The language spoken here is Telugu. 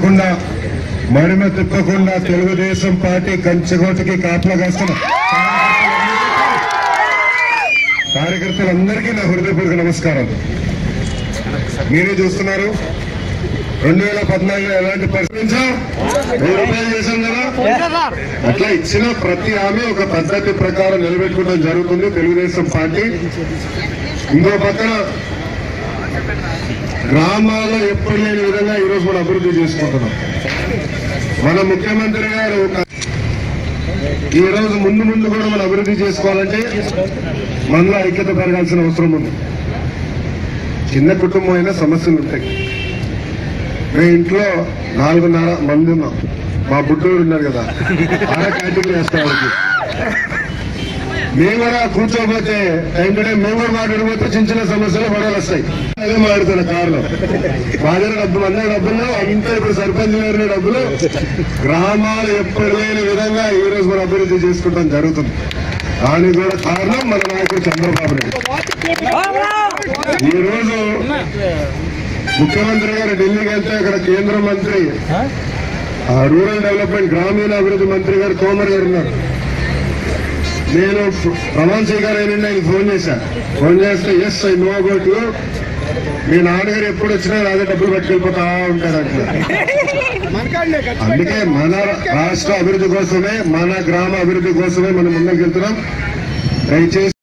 తగ్గకుండా మడిమ తిప్పకుండా తెలుగుదేశం పార్టీ కంచెగోటకి కాపలా కాస్తున్న కార్యకర్తలందరికీ నా హృదయపూర్వక నమస్కారం మీరే చూస్తున్నారు రెండు వేల పద్నాలుగులో ఎలాంటి పరిస్థితి వెయ్యి రూపాయలు చేశాం కదా అట్లా ఇచ్చిన ప్రతి హామీ ఒక పద్ధతి ప్రకారం నిలబెట్టుకోవడం జరుగుతుంది తెలుగుదేశం పార్టీ ఇంకో పక్కన గ్రామాల్లో ఎప్పుడు లేని విధంగా ఈరోజు మనం అభివృద్ధి చేసుకుంటున్నాం మన ముఖ్యమంత్రి గారు ఒక- ఈ రోజు ముందు ముందు కూడా మనం అభివృద్ధి చేసుకోవాలంటే మనలో ఐక్యత పెరగాల్సిన అవసరం ఉంది చిన్న కుటుంబం అయినా సమస్యలు ఉంటాయి మేము ఇంట్లో నాలుగున్నర మంది ఉన్నాం మా బుడ్డోడు ఉన్నారు కదా ఆడ కేటగిరీ వేస్తాం వాళ్ళకి మేము కూడా కూర్చోకపోతే టైం టు టైం మేము కూడా మాట్లాడిపోతే చిన్న చిన్న సమస్యలు గొడవలు వస్తాయి అదే మాట్లాడుతున్న కారులో మా దగ్గర డబ్బులు అన్న డబ్బులు ఇంట్లో ఇప్పుడు సర్పంచ్ గారి డబ్బులు గ్రామాలు ఎప్పుడు లేని విధంగా ఈ రోజు మనం అభివృద్ధి చేసుకుంటాం జరుగుతుంది దానికి కూడా కారణం మన నాయకుడు చంద్రబాబు నాయుడు ఈ రోజు ముఖ్యమంత్రి గారు ఢిల్లీకి వెళ్తే అక్కడ కేంద్ర మంత్రి ఆ రూరల్ డెవలప్మెంట్ గ్రామీణ అభివృద్ధి మంత్రి గారు తోమర్ గారు ఉన్నారు నేను ప్రమాణ్ స్వీకారం అయినండి ఆయన ఫోన్ చేశా ఫోన్ చేస్తే yes I know about you మీ నాన్నగారు ఎప్పుడు వచ్చినా అదే డబ్బులు పట్టుకెళ్ళిపోతా ఉంటారు అట్లా అందుకే మన రాష్ట్ర అభివృద్ధి కోసమే మన గ్రామ అభివృద్ధి కోసమే మనం ముందుకు వెళ్తున్నాం దయచేసి